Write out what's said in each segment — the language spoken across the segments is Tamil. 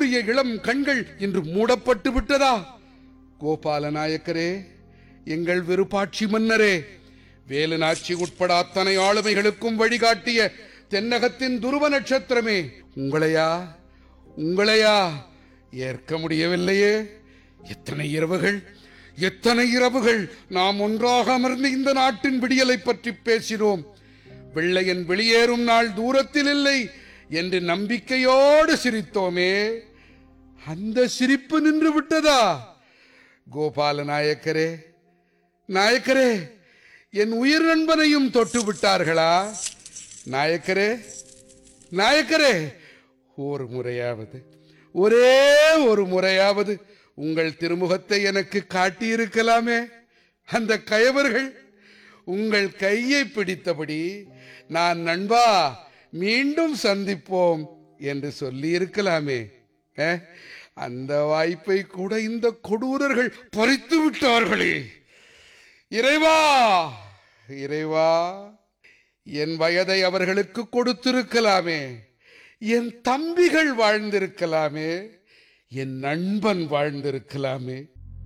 தூய இளம் கண்கள் இன்று மூடப்பட்டு விட்டதா கோபால நாயக்கரே எங்கள் விருப்பாட்சி மன்னரே வேலுநாச்சி உட்பட அத்தனை ஆளுமைகளுக்கும் வழிகாட்டிய தென்னகத்தின் துருவ நட்சத்திரமே உங்களையா உங்களையா ஏற்க முடியவில்லையே எத்தனை இரவுகள் எத்தனை இரவுகள் நாம் ஒன்றாக அமர்ந்து இந்த நாட்டின் விடியலை பற்றி பேசினோம் வெள்ளையன் வெளியேறும் நாள் தூரத்தில் இல்லை என்று நம்பிக்கையோடு சிரித்தோமே அந்த சிரிப்பு நின்று விட்டதா கோபால நாயக்கரே நாயக்கரே என் உயிர் நண்பனையும் தொட்டு விட்டார்களா நாயக்கரே நாயக்கரே ஒரு முறையாவது ஒரே ஒரு முறையாவது உங்கள் திருமுகத்தை எனக்கு காட்டியிருக்கலாமே அந்த கயவர்கள் உங்கள் கையை பிடித்தபடி நான் நண்பா மீண்டும் சந்திப்போம் என்று சொல்லி இருக்கலாமே அஹ், அந்த வாய்ப்பை கூட இந்த கொடூரர்கள் பறித்து விட்டார்களே இறைவா இறைவா என் வயதை அவர்களுக்கு கொடுத்திருக்கலாமே என் தம்பிகள் வாழ்ந்திருக்கலாமே என் நண்பன் வாழ்ந்திருக்கலாமே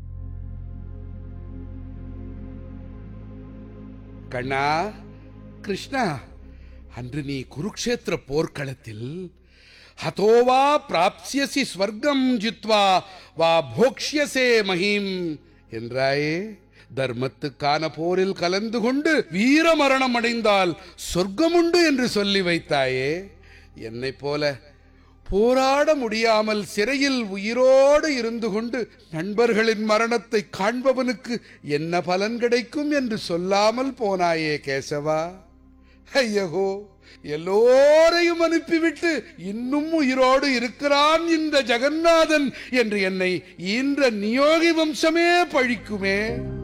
கண்ணா கிருஷ்ணா அன்று நீ குருக்ஷேத்திர போர்க்களத்தில் ஹதோவா பிராப்சியசி ஸ்வர்க்கம் ஜித்வா வா போக்ஷ்யசே மகிம் என்றாயே தர்மத்துக்கான போரில் கலந்து கொண்டு வீர மரணம் அடைந்தால் சொர்க்கமுண்டு என்று சொல்லி வைத்தாயே என்னைப் போல போராட முடியாமல் சிறையில் உயிரோடு இருந்து கொண்டு நண்பர்களின் மரணத்தை காண்பவனுக்கு என்ன பலன் கிடைக்கும் என்று சொல்லாமல் போனாயே கேசவா ஐயகோ எல்லோரையும் அனுப்பிவிட்டு இன்னும் உயிரோடு இருக்கிறான் இந்த ஜெகநாதன் என்று என்னை ஈன்ற நியோகி வம்சமே பழிக்குமே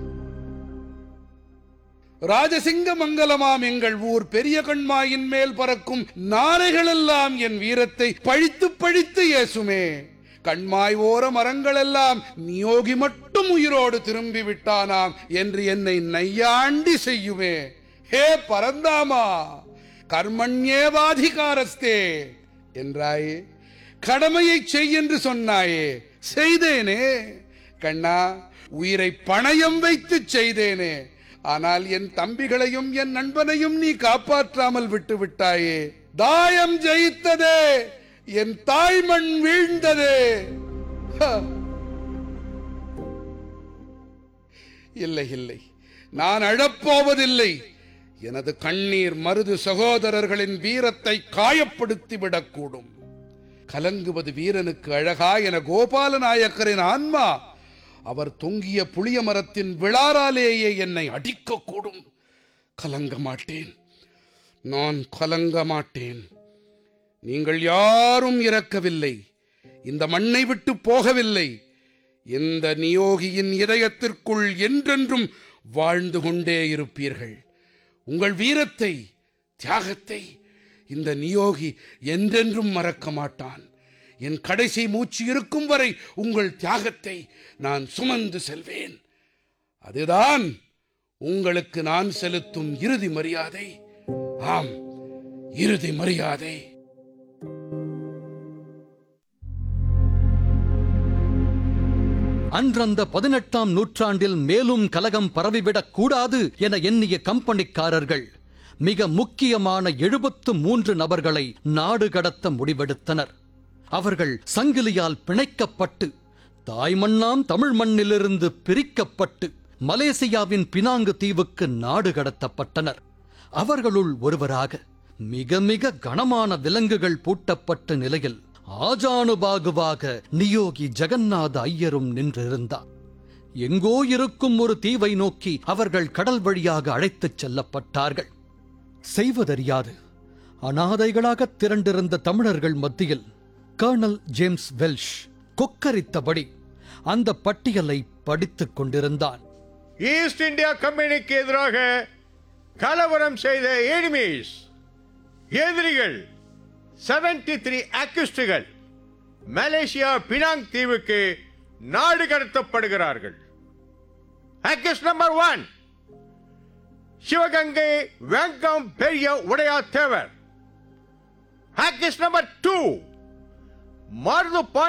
ராஜசிங்க மங்கலமாம் எங்கள் ஊர் பெரிய கண்மாயின் மேல் பறக்கும் நாரைகளெல்லாம் என் வீரத்தை பழித்து பழித்து ஏசுமே கண்மாய் ஓர மரங்களெல்லாம் நியோகி மட்டும் உயிரோடு திரும்பி விட்டானாம் என்று என்னை நையாண்டி செய்யுமே ஹே பரந்தாமா கர்மண்யேவாதிகாரஸ்தே என்றாயே கடமையை செய் என்று சொன்னாயே செய்தேனே கண்ணா உயிரை பணயம் வைத்து செய்தேனே ஆனால் என் தம்பிகளையும் என் நண்பனையும் நீ காப்பாற்றாமல் விட்டு விட்டாயே தாயம் ஜெயித்ததே என் தாய்மண் வீழ்ந்ததே ஹ! இல்லை இல்லை நான் அழப்போவதில்லை எனது கண்ணீர் மருது சகோதரர்களின் வீரத்தை காயப்படுத்தி விடக்கூடும் கலங்குவது வீரனுக்கு அழகா என கோபால நாயக்கரின் ஆன்மா அவர் தொங்கிய புளிய மரத்தின் விழாராலேயே என்னை அடிக்கக்கூடும் கலங்க மாட்டேன் நான் கலங்க மாட்டேன் நீங்கள் யாரும் இறக்கவில்லை இந்த மண்ணை விட்டு போகவில்லை இந்த நியோகியின் இதயத்திற்குள் என்றென்றும் வாழ்ந்து கொண்டே இருப்பீர்கள் உங்கள் வீரத்தை தியாகத்தை இந்த நியோகி என்றென்றும் மறக்க மாட்டான் என் கடைசி மூச்சு இருக்கும் வரை உங்கள் தியாகத்தை நான் சுமந்து செல்வேன் அதுதான் உங்களுக்கு நான் செலுத்தும் இறுதி மரியாதை ஆம் இறுதி மரியாதை அன்றந்த பதினெட்டாம் நூற்றாண்டில் மேலும் கலகம் பரவிவிடக் கூடாது என எண்ணிய கம்பெனிக்காரர்கள் மிக முக்கியமான எழுபத்து மூன்று நபர்களை நாடு கடத்த முடிவெடுத்தனர் அவர்கள் சங்கிலியால் பிணைக்கப்பட்டு தாய்மண்ணாம் தமிழ் மண்ணிலிருந்து பிரிக்கப்பட்டு மலேசியாவின் பினாங்கு தீவுக்கு நாடு கடத்தப்பட்டனர் அவர்களுள் ஒருவராக மிக மிக கனமான விலங்குகள் பூட்டப்பட்ட நிலையில் ஆஜானுபாகுவாக நியோகி ஜெகநாத ஐயரும் நின்றிருந்தார் எங்கோ இருக்கும் ஒரு தீவை நோக்கி அவர்கள் கடல் வழியாக அழைத்துச் செல்லப்பட்டார்கள் செய்வதறியாது அனாதைகளாக திரண்டிருந்த தமிழர்கள் மத்தியில் கர்னல் ஜேம்ஸ் வெல்ஷ் கொக்கரித்தபடி அந்த பட்டியலை படித்துக் கொண்டிருந்தான் ஈஸ்ட் இந்தியா கம்பெனிக்கு எதிராக கலவரம் செய்த எனிமீஸ் எதிரிகள் 73 த்ரீ அக்யூஸ்டுகள் மலேசியா பினாங் தீவுக்கு நாடு கடத்தப்படுகிறார்கள் accused number one Sivaganga Vengam Periya Udaiya Thevar accused number two Marudhu